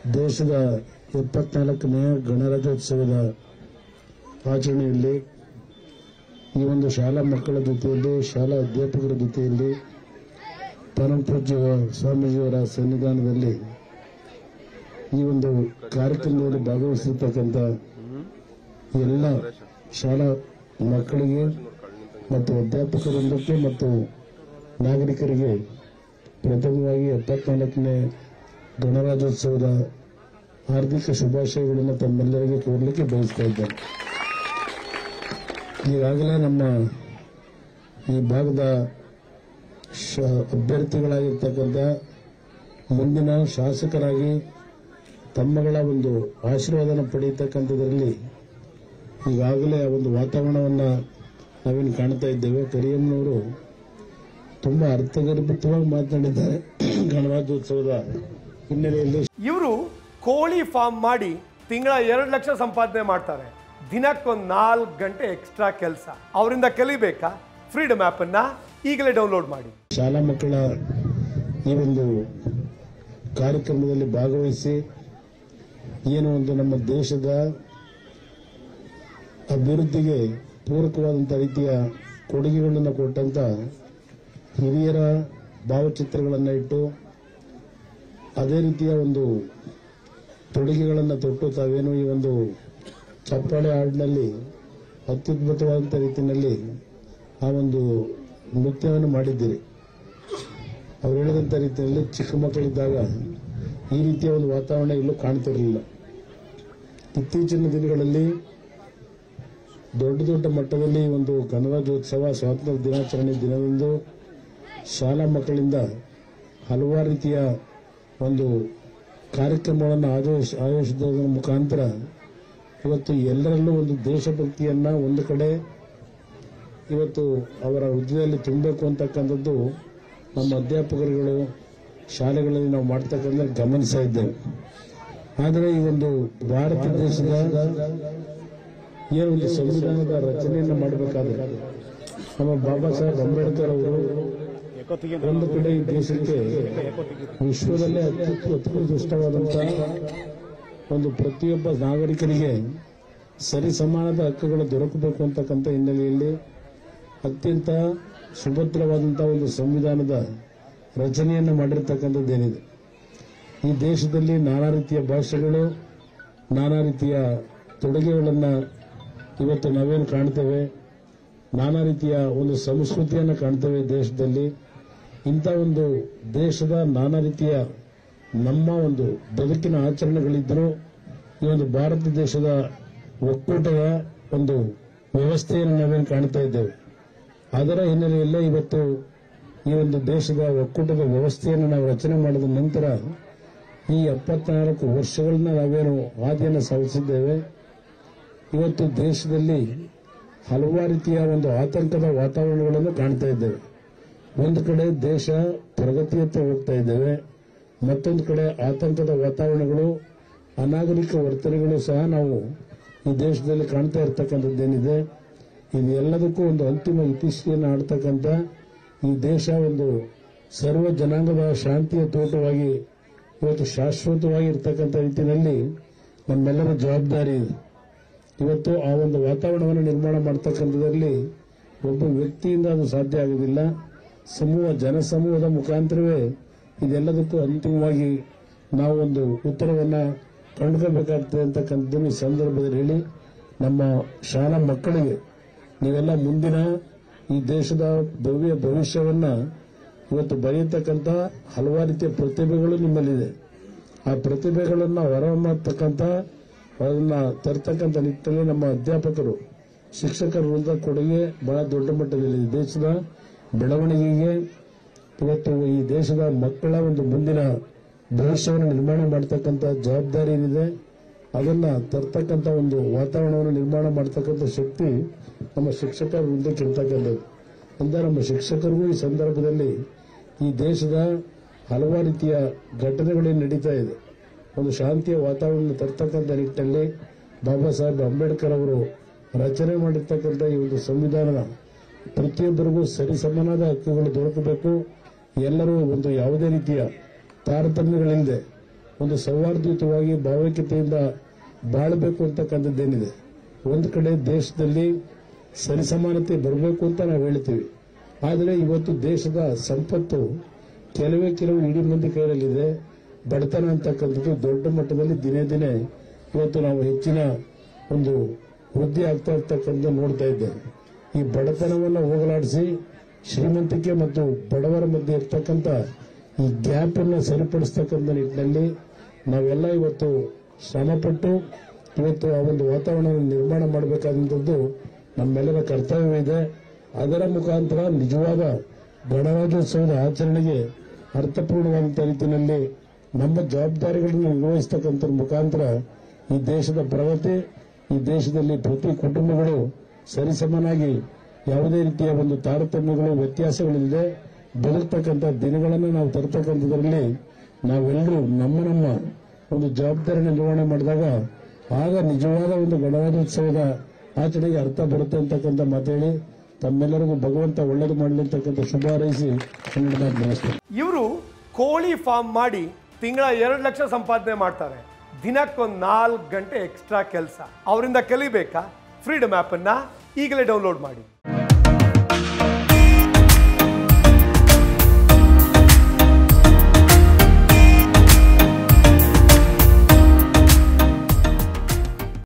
ದೇಶದ ಎಪ್ಪತ್ನಾಲ್ಕನೆಯ ಗಣರಾಜ್ಯೋತ್ಸವದ ಆಚರಣೆಯಲ್ಲಿ ಈ ಒಂದು ಶಾಲಾ ಮಕ್ಕಳ ಜೊತೆಯಲ್ಲಿ ಶಾಲಾ ಅಧ್ಯಾಪಕರ ಜೊತೆಯಲ್ಲಿ ಪರಮ ಪೂಜ್ಯ ಸ್ವಾಮೀಜಿಯವರ ಸನ್ನಿಧಾನದಲ್ಲಿ ಈ ಒಂದು ಕಾರ್ಯಕ್ರಮದಲ್ಲಿ ಭಾಗವಹಿಸಿರ್ತಕ್ಕಂಥ ಎಲ್ಲ ಶಾಲಾ ಮಕ್ಕಳಿಗೆ ಮತ್ತು ಅಧ್ಯಾಪಕರೊಂದಕ್ಕೆ ಮತ್ತು ನಾಗರಿಕರಿಗೆ ಪ್ರಥಮವಾಗಿ ಎಪ್ಪತ್ನಾಲ್ಕನೇ ಗಣರಾಜ್ಯೋತ್ಸವದ ಹಾರ್ದಿಕ ಶುಭಾಶಯಗಳನ್ನು ತಮ್ಮೆಲ್ಲರಿಗೆ ಕೋರಲಿಕ್ಕೆ ಬಯಸ್ತಾ ಇದ್ದೇನೆ ಈಗಾಗಲೇ ನಮ್ಮ ಈ ಭಾಗದ ಶ- ಅಭ್ಯರ್ಥಿಗಳಾಗಿರ್ತಕ್ಕಂಥ ಮುಂದಿನ ಶಾಸಕರಾಗಿ ತಮ್ಮಗಳ ಒಂದು ಆಶೀರ್ವಾದನ ಪಡೆಯತಕ್ಕಂಥದ್ರಲ್ಲಿ ಈಗಾಗಲೇ ಆ ಒಂದು ವಾತಾವರಣವನ್ನು ನಾವೇನು ಕಾಣ್ತಾ ಇದ್ದೇವೆ ಕರಿಯಮ್ಮನವರು ತುಂಬಾ ಅರ್ಥಗರ್ಭಿತವಾಗಿ ಮಾತನಾಡಿದ್ದಾರೆ ಗಣರಾಜ್ಯೋತ್ಸವದ ಹಿನ್ನೆಲೆಯಲ್ಲಿ ಇವರು ಕೋಳಿ ಫಾರ್ಮ್ ಮಾಡಿ ತಿಂಗಳ ಎರಡು ಲಕ್ಷ ಸಂಪಾದನೆ ಮಾಡ್ತಾರೆ ದಿನಕ್ಕೊಂದು ನಾಲ್ಕು ಗಂಟೆ ಎಕ್ಸ್ಟ್ರಾ ಕೆಲಸ ಅವರಿಂದ ಕಲಿಬೇಕಾ ಫ್ರೀಡಮ್ ಅನ್ನ ಈಗಲೇ ಡೌನ್ಲೋಡ್ ಮಾಡಿ ಶಾಲಾ ಮಕ್ಕಳ ಈ ಒಂದು ಕಾರ್ಯಕ್ರಮದಲ್ಲಿ ಭಾಗವಹಿಸಿ ಏನು ಒಂದು ನಮ್ಮ ದೇಶದ ಅಭಿವೃದ್ಧಿಗೆ ಪೂರಕವಾದಂಥ ರೀತಿಯ ಕೊಡುಗೆಗಳನ್ನು ಕೊಟ್ಟಂತ ಹಿರಿಯರ ಭಾವಚಿತ್ರಗಳನ್ನು ಇಟ್ಟು ಅದೇ ರೀತಿಯ ಒಂದು ತೊಡುಗೆಗಳನ್ನು ತೊಟ್ಟು ತಾವೇನು ಈ ಒಂದು ಚಪ್ಪಾಳೆ ಹಾಡಿನಲ್ಲಿ ಅತ್ಯುದ್ಭುತವಾದಂಥ ರೀತಿಯಲ್ಲಿ ಆ ಒಂದು ನೃತ್ಯವನ್ನು ಮಾಡಿದ್ದೀರಿ ಅವ್ರು ಹೇಳಿದಂಥ ರೀತಿಯಲ್ಲಿ ಚಿಕ್ಕ ಮಕ್ಕಳಿದ್ದಾಗ ಈ ರೀತಿಯ ಒಂದು ವಾತಾವರಣ ಎಲ್ಲೂ ಕಾಣ್ತಿರಲಿಲ್ಲ ಇತ್ತೀಚಿನ ದಿನಗಳಲ್ಲಿ ದೊಡ್ಡ ದೊಡ್ಡ ಮಟ್ಟದಲ್ಲಿ ಒಂದು ಗಣರಾಜ್ಯೋತ್ಸವ ಸ್ವಾತಂತ್ರ್ಯ ದಿನಾಚರಣೆ ದಿನದಂದು ಶಾಲಾ ಮಕ್ಕಳಿಂದ ಹಲವಾರು ರೀತಿಯ ಒಂದು ಕಾರ್ಯಕ್ರಮಗಳನ್ನು ಆಯೋಜ ಆಯೋಜಿಸುವುದರ ಮುಖಾಂತರ ಇವತ್ತು ಎಲ್ಲರಲ್ಲೂ ಒಂದು ದೇಶಭಕ್ತಿಯನ್ನ ಒಂದು ಕಡೆ ಇವತ್ತು ಅವರ ಹೃದಯದಲ್ಲಿ ತುಂಬಬೇಕು ಅಂತಕ್ಕಂಥದ್ದು ನಮ್ಮ ಅಧ್ಯಾಪಕರುಗಳು ಶಾಲೆಗಳಲ್ಲಿ ನಾವು ಮಾಡ್ತಕ್ಕಂಥ ಗಮನಿಸ್ತಾ ಇದ್ದೇವೆ ಆದರೆ ಈ ಒಂದು ಭಾರತ ದೇಶದ ಏನು ಒಂದು ಸಂವಿಧಾನದ ರಚನೆಯನ್ನು ಮಾಡಬೇಕಾದ್ರೆ ನಮ್ಮ ಬಾಬಾ ಸಾಹೇಬ್ ಅಂಬೇಡ್ಕರ್ ಅವರು ಒಂದು ಕಡೆ ಈ ದೇಶಕ್ಕೆ ವಿಶ್ವದಲ್ಲೇ ಅತ್ಯುತ್ತ ಉತ್ಕೃಷ್ಟವಾದಂತಹ ಒಂದು ಪ್ರತಿಯೊಬ್ಬ ನಾಗರಿಕನಿಗೆ ಸರಿ ಸಮಾನದ ಹಕ್ಕುಗಳು ದೊರಕಬೇಕು ಅಂತಕ್ಕಂಥ ಹಿನ್ನೆಲೆಯಲ್ಲಿ ಅತ್ಯಂತ ಸುಭದ್ರವಾದಂತಹ ಒಂದು ಸಂವಿಧಾನದ ರಚನೆಯನ್ನು ಮಾಡಿರ್ತಕ್ಕಂಥದ್ದೇನಿದೆ ಈ ದೇಶದಲ್ಲಿ ನಾನಾ ರೀತಿಯ ಭಾಷೆಗಳು ನಾನಾ ರೀತಿಯ ತೊಡುಗೆಗಳನ್ನು ಇವತ್ತು ನಾವೇನು ಕಾಣ್ತೇವೆ ನಾನಾ ರೀತಿಯ ಒಂದು ಸಂಸ್ಕೃತಿಯನ್ನು ಕಾಣ್ತೇವೆ ಈ ದೇಶದಲ್ಲಿ ಇಂಥ ಒಂದು ದೇಶದ ನಾನಾ ರೀತಿಯ ನಮ್ಮ ಒಂದು ಬದುಕಿನ ಆಚರಣೆಗಳಿದ್ದರೂ ಈ ಒಂದು ಭಾರತ ದೇಶದ ಒಕ್ಕೂಟದ ಒಂದು ವ್ಯವಸ್ಥೆಯನ್ನು ನಾವೇನು ಕಾಣ್ತಾ ಇದ್ದೇವೆ ಅದರ ಹಿನ್ನೆಲೆಯಲ್ಲೇ ಇವತ್ತು ಈ ಒಂದು ದೇಶದ ಒಕ್ಕೂಟದ ವ್ಯವಸ್ಥೆಯನ್ನು ನಾವು ರಚನೆ ಮಾಡಿದ ನಂತರ ಈ ಎಪ್ಪತ್ನಾಲ್ಕು ವರ್ಷಗಳನ್ನ ನಾವೇನು ಹಾದಿಯನ್ನು ಸಾಗಿಸಿದ್ದೇವೆ ಇವತ್ತು ದೇಶದಲ್ಲಿ ಹಲವಾರು ರೀತಿಯ ಒಂದು ಆತಂಕದ ವಾತಾವರಣಗಳನ್ನು ಕಾಣ್ತಾ ಇದ್ದೇವೆ ಒಂದು ಕಡೆ ದೇಶ ಪ್ರಗತಿಯತ್ತ ಹೋಗ್ತಾ ಇದ್ದೇವೆ ಮತ್ತೊಂದು ಕಡೆ ಆತಂಕದ ವಾತಾವರಣಗಳು ಅನಾಗರಿಕ ವರ್ತನೆಗಳು ಸಹ ನಾವು ಈ ದೇಶದಲ್ಲಿ ಕಾಣ್ತಾ ಇರ್ತಕ್ಕಂಥದ್ದೇನಿದೆ ಇದೆಲ್ಲದಕ್ಕೂ ಒಂದು ಅಂತಿಮ ಇತಿಶ್ರೀಯನ್ನು ಆಡ್ತಕ್ಕಂಥ ಈ ದೇಶ ಒಂದು ಸರ್ವ ಜನಾಂಗದ ಶಾಂತಿಯ ತೋಟವಾಗಿ ಇವತ್ತು ಶಾಶ್ವತವಾಗಿ ಇರ್ತಕ್ಕಂಥ ರೀತಿಯಲ್ಲಿ ನಮ್ಮೆಲ್ಲರ ಜವಾಬ್ದಾರಿ ಇದೆ ಇವತ್ತು ಆ ಒಂದು ವಾತಾವರಣವನ್ನು ನಿರ್ಮಾಣ ಮಾಡ್ತಕ್ಕಂಥದ್ರಲ್ಲಿ ಒಬ್ಬ ವ್ಯಕ್ತಿಯಿಂದ ಅದು ಸಾಧ್ಯ ಆಗುವುದಿಲ್ಲ ಸಮೂಹ ಜನಸಮೂಹದ ಮುಖಾಂತರವೇ ಇದೆಲ್ಲದಕ್ಕೂ ಅಂತಿಮವಾಗಿ ನಾವು ಒಂದು ಉತ್ತರವನ್ನ ಕಂಡುಕೋಬೇಕಾಗ್ತದೆ ಅಂತಕ್ಕಂಥದ್ದನ್ನು ಈ ಸಂದರ್ಭದಲ್ಲಿ ಹೇಳಿ ನಮ್ಮ ಶಾಲಾ ಮಕ್ಕಳಿಗೆ ನೀವೆಲ್ಲ ಮುಂದಿನ ಈ ದೇಶದ ಭವ್ಯ ಭವಿಷ್ಯವನ್ನ ಇವತ್ತು ಬರೆಯತಕ್ಕಂಥ ಹಲವಾರು ರೀತಿಯ ಪ್ರತಿಭೆಗಳು ನಿಮ್ಮಲ್ಲಿದೆ ಆ ಪ್ರತಿಭೆಗಳನ್ನು ಹೊರಮಾಡ್ತಕ್ಕಂಥ ಅದನ್ನ ತರ್ತಕ್ಕಂಥ ನಿಟ್ಟಿನಲ್ಲಿ ನಮ್ಮ ಅಧ್ಯಾಪಕರು ಶಿಕ್ಷಕರ ವೃಂದ ಕೊಡುಗೆ ಬಹಳ ದೊಡ್ಡ ಮಟ್ಟದಲ್ಲಿದೆ ದೇಶದ ಬೆಳವಣಿಗೆಗೆ ಇವತ್ತು ಈ ದೇಶದ ಮಕ್ಕಳ ಒಂದು ಮುಂದಿನ ಭವಿಷ್ಯವನ್ನು ನಿರ್ಮಾಣ ಮಾಡತಕ್ಕಂಥ ಜವಾಬ್ದಾರಿ ಏನಿದೆ ಅದನ್ನ ತರ್ತಕ್ಕಂಥ ಒಂದು ವಾತಾವರಣವನ್ನು ನಿರ್ಮಾಣ ಮಾಡತಕ್ಕಂಥ ಶಕ್ತಿ ನಮ್ಮ ಶಿಕ್ಷಕರ ವೃಂದಕ್ಕೆ ಇರ್ತಕ್ಕಂಥದ್ದು ಅಂತ ನಮ್ಮ ಶಿಕ್ಷಕರಿಗೂ ಈ ಸಂದರ್ಭದಲ್ಲಿ ಈ ದೇಶದ ಹಲವಾರು ರೀತಿಯ ಘಟನೆಗಳೇನು ನಡೀತಾ ಇದೆ ಒಂದು ಶಾಂತಿಯ ವಾತಾವರಣ ತರ್ತಕ್ಕಂಥ ನಿಟ್ಟಿನಲ್ಲಿ ಬಾಬಾ ಸಾಹೇಬ್ ಅಂಬೇಡ್ಕರ್ ಅವರು ರಚನೆ ಮಾಡಿರ್ತಕ್ಕಂಥ ಈ ಒಂದು ಸಂವಿಧಾನದ ಪ್ರತಿಯೊಬ್ಬರಿಗೂ ಸರಿಸಮಾನದ ಹಕ್ಕುಗಳು ದೊರಕಬೇಕು ಎಲ್ಲರೂ ಒಂದು ಯಾವುದೇ ರೀತಿಯ ತಾರತಮ್ಯಗಳಿಲ್ಲದೆ ಒಂದು ಸೌಹಾರ್ದಯುತವಾಗಿ ಭಾವೈಕ್ಯತೆಯಿಂದ ಬಾಳಬೇಕು ಅಂತಕ್ಕಂಥದ್ದೇನಿದೆ ಒಂದು ಕಡೆ ದೇಶದಲ್ಲಿ ಸರಿಸಮಾನತೆ ಬರಬೇಕು ಅಂತ ನಾವು ಹೇಳ್ತೀವಿ ಆದರೆ ಇವತ್ತು ದೇಶದ ಸಂಪತ್ತು ಕೆಲವೇ ಕೆಲವು ಇಡೀ ಮಂದಿ ಕೈಯಲ್ಲಿದೆ ಬಡತನ ಅಂತಕ್ಕಂಥದ್ದು ದೊಡ್ಡ ಮಟ್ಟದಲ್ಲಿ ದಿನೇ ದಿನೇ ಇವತ್ತು ನಾವು ಹೆಚ್ಚಿನ ಒಂದು ವೃದ್ಧಿ ಆಗ್ತಾ ಇರ್ತಕ್ಕಂಥ ನೋಡ್ತಾ ಇದ್ದೇವೆ ಈ ಬಡತನವನ್ನು ಹೋಗಲಾಡಿಸಿ ಶ್ರೀಮಂತಿಕೆ ಮತ್ತು ಬಡವರ ಮಧ್ಯೆ ಇರ್ತಕ್ಕಂಥ ಈ ಗ್ಯಾಪ್ ಅನ್ನು ಸರಿಪಡಿಸ್ತಕ್ಕಂಥ ನಿಟ್ಟಿನಲ್ಲಿ ನಾವೆಲ್ಲ ಇವತ್ತು ಶ್ರಮಪಟ್ಟು ಇವತ್ತು ಆ ಒಂದು ವಾತಾವರಣವನ್ನು ನಿರ್ಮಾಣ ಮಾಡಬೇಕಾದಂಥದ್ದು ನಮ್ಮೆಲ್ಲರ ಕರ್ತವ್ಯವಿದೆ ಅದರ ಮುಖಾಂತರ ನಿಜವಾದ ಗಣರಾಜ್ಯೋತ್ಸವದ ಆಚರಣೆಗೆ ಅರ್ಥಪೂರ್ಣವಾದಂಥ ರೀತಿಯಲ್ಲಿ ನಮ್ಮ ಜವಾಬ್ದಾರಿಗಳನ್ನು ನಿರ್ವಹಿಸ್ತಕ್ಕಂಥ ಮುಖಾಂತರ ಈ ದೇಶದ ಪ್ರಗತಿ ಈ ದೇಶದಲ್ಲಿ ಪ್ರತಿ ಕುಟುಂಬಗಳು ಸರಿಸಮನಾಗಿ ಯಾವುದೇ ರೀತಿಯ ಒಂದು ತಾರತಮ್ಯಗಳು ವ್ಯತ್ಯಾಸಗಳಿಲ್ಲದೆ ಬದುಕ್ತಕ್ಕಂಥ ದಿನಗಳನ್ನು ನಾವು ತರ್ತಕ್ಕಂಥದ್ರಲ್ಲಿ ನಾವೆಲ್ಲರೂ ನಮ್ಮ ನಮ್ಮ ಒಂದು ಜವಾಬ್ದಾರಿ ನಿರ್ವಹಣೆ ಮಾಡಿದಾಗ ಆಗ ನಿಜವಾದ ಒಂದು ಗಣರಾಜ್ಯೋತ್ಸವದ ಆಚರಣೆಗೆ ಅರ್ಥ ಬರುತ್ತೆ ಅಂತಕ್ಕಂಥ ಮಾತೇಳಿ ತಮ್ಮೆಲ್ಲರಿಗೂ ಭಗವಂತ ಒಳ್ಳೇದು ಮಾಡಲಿ ಅಂತಕ್ಕಂಥ ಶುಭ ಹಾರೈಸಿ ಕನ್ನಡ ಮಾತು ನಮಸ್ತೆ ಇವರು ಕೋಳಿ ಫಾರ್ಮ್ ಮಾಡಿ ತಿಂಗಳ ಎರಡು ಲಕ್ಷ ಸಂಪಾದನೆ ಮಾಡ್ತಾರೆ ದಿನಕ್ಕೊಂದು ನಾಲ್ಕು ಗಂಟೆ ಎಕ್ಸ್ಟ್ರಾ ಕೆಲಸ ಅವರಿಂದ ಕಲಿಬೇಕಾ ಫ್ರೀಡಮ್ ಆ್ಯಪನ್ನು ಈಗಲೇ ಡೌನ್ಲೋಡ್ ಮಾಡಿ